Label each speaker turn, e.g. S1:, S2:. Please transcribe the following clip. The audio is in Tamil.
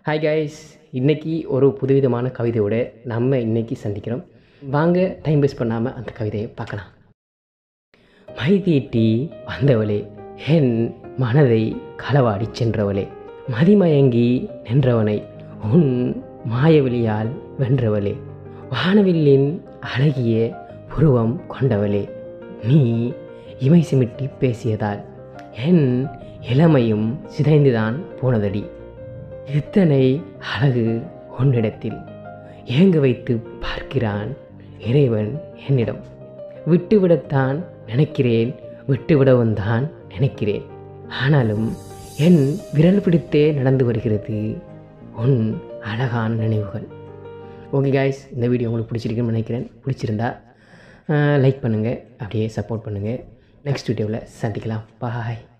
S1: ஹாய் கைஸ் இன்னைக்கு ஒரு புதுவிதமான கவிதையோட நம்ம இன்னைக்கு சந்திக்கிறோம் வாங்க டைம் வேஸ்ட் பண்ணாமல் அந்த கவிதையை பார்க்கலாம் மை தீட்டி வந்தவளே என் மனதை களவாடி சென்றவளே மதிமயங்கி நின்றவனை உன் மாயவெளியால் வென்றவளே வானவில்லின் அழகிய புருவம் கொண்டவளே நீ இமை சிமிட்டி பேசியதால் என் இளமையும் சிதைந்துதான் போனதடி இத்தனை அழகு உன்னிடத்தில் ஏங்க வைத்து பார்க்கிறான் இறைவன் என்னிடம் விட்டுவிடத்தான் நினைக்கிறேன் விட்டுவிடவும் தான் நினைக்கிறேன் ஆனாலும் என் விரல் பிடித்தே நடந்து வருகிறது உன் அழகான நினைவுகள் ஓகே காய்ஸ் இந்த வீடியோ உங்களுக்கு பிடிச்சிருக்குன்னு நினைக்கிறேன் பிடிச்சிருந்தா லைக் பண்ணுங்கள் அப்படியே சப்போர்ட் பண்ணுங்கள் நெக்ஸ்ட் வீடியோவில் சந்திக்கலாம் பாய்